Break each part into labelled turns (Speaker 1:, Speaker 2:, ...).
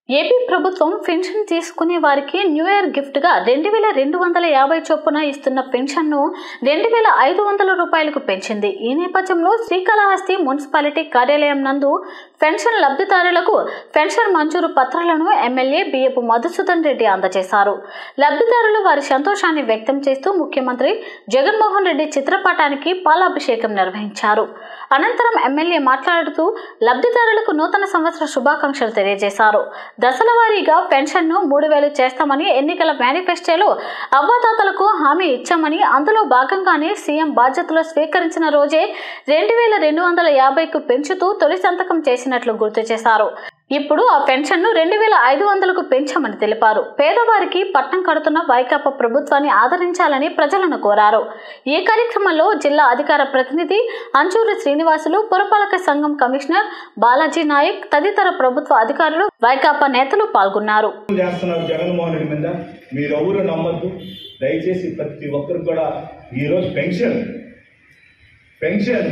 Speaker 1: AP ప్రభుత్వం pension తీసుకునే వారికి న్యూ ఇయర్ గిఫ్ట్గా రెండు వేల రెండు వందల యాభై చొప్పున ఇస్తున్న పెన్షన్ను రెండు వేల ఐదు వందల రూపాయలకు పెంచింది ఈ నేపథ్యంలో శ్రీకాళహస్తి మున్సిపాలిటీ కార్యాలయం నందు పెన్షన్ లబ్ధిదారులకు పెన్షన్ మంజూరు పత్రాలను ఎమ్మెల్యే బియ్యపు మధుసూదన్ రెడ్డి అందజేశారు లబ్ధిదారులు వారి సంతోషాన్ని వ్యక్తం చేస్తూ ముఖ్యమంత్రి జగన్మోహన్ రెడ్డి చిత్రపటానికి పాలాభిషేకం నిర్వహించారు అనంతరం ఎమ్మెల్యే మాట్లాడుతూ లబ్ధిదారులకు నూతన సంవత్సర శుభాకాంక్షలు తెలియజేశారు దశల వారీగా పెన్షన్ను మూడు వేలు చేస్తామని ఎన్నికల మేనిఫెస్టోలో అవ్వాతాతలకు హామీ ఇచ్చామని అందులో భాగంగానే సీఎం బాధ్యతలు స్వీకరించిన రోజే రెండు వేల రెండు వందల యాభైకు పెంచుతూ తొలి సంతకం చేసినట్లు గుర్తు చేశారు ఇప్పుడు ఆ పెన్షన్ను రెండు వేల ఐదు వందలకు పెంచామని తెలిపారు పేదవారికి పట్టం కడుతున్న వైకాపా ప్రభుత్వాన్ని ఆదరించాలని ప్రజలను కోరారు ఈ కార్యక్రమంలో జిల్లా అధికార ప్రతినిధి అంచూరి శ్రీనివాసులు పురపాలక సంఘం కమిషనర్ బాలాజీ నాయక్ తదితర ప్రభుత్వ అధికారులు వైకాపా నేతలు పాల్గొన్నారు
Speaker 2: చేస్తున్నారు జగన్మోహన్ రెడ్డి మీద మీరు ఎవరు నమ్మద్దు దయచేసి ప్రతి ఒక్కరు కూడా ఈరోజు పెన్షన్ పెన్షన్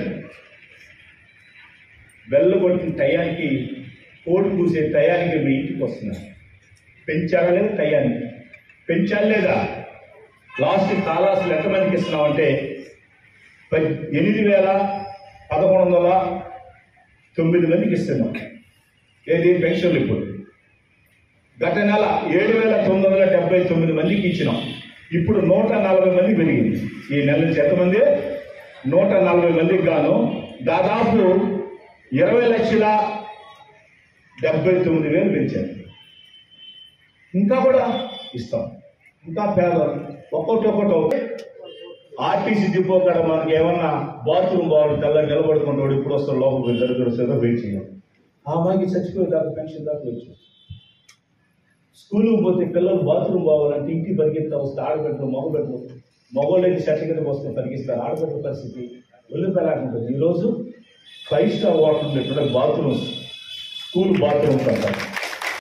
Speaker 2: వెళ్ళగొట్టిన టయానికి కోడి కూసే టయానికి మీ ఇంటికి వస్తున్నారు పెంచారా లేదా టయానికి పెంచాలి లేదా లాస్ట్ కాలాసులు ఎంతమందికి ఇస్తున్నామంటే పది ఎనిమిది వేల పదకొండు వందల తొమ్మిది మందికి ఇస్తున్నాం ఏది పెన్షన్లు ఇప్పుడు గత నెల ఏడు వేల తొమ్మిది వందల డెబ్బై తొమ్మిది మందికి ఇచ్చినాం ఇప్పుడు నూట నలభై మంది పెరిగింది ఈ నెల నుంచి ఎంతమంది నూట నలభై మందికి గాను దాదాపు ఇరవై లక్షల డెబ్బై తొమ్మిది వేలు పెంచారు ఇంకా కూడా ఇస్తాం ఇంకా పేదవాళ్ళు ఒక్కొక్కటి ఒక్కొక్కటి ఆర్టీసీ డిపో కాడ మనకి ఏమన్నా బాత్రూమ్ బాగుంది తెల్ల నిలబడుకుంటాడు ఇప్పుడు వస్తాడు లోపలికి దగ్గర వస్తుందో వెయిట్ చేయాలి ఆ అమ్మాయికి చచ్చిపోయే దాకా పెన్షన్ దాకా వచ్చు స్కూల్కి పోతే పిల్లలు బాత్రూమ్ పోవాలంటే ఇంటికి పరిగెత్తా వస్తే ఆడబెట్టరు మగబెట్టరు మగవాళ్ళకి చెట్ల కిందకి వస్తే పరిగిస్తారు ఆడబెట్టిన పరిస్థితి వెళ్ళిపోయేలాగా ఉంటుంది ఈరోజు ఫైవ్ స్టార్ వాటర్ ఉండేటువంటి బాత్రూమ్స్ స్కూల్ బాత్రూమ్స్ అంటారు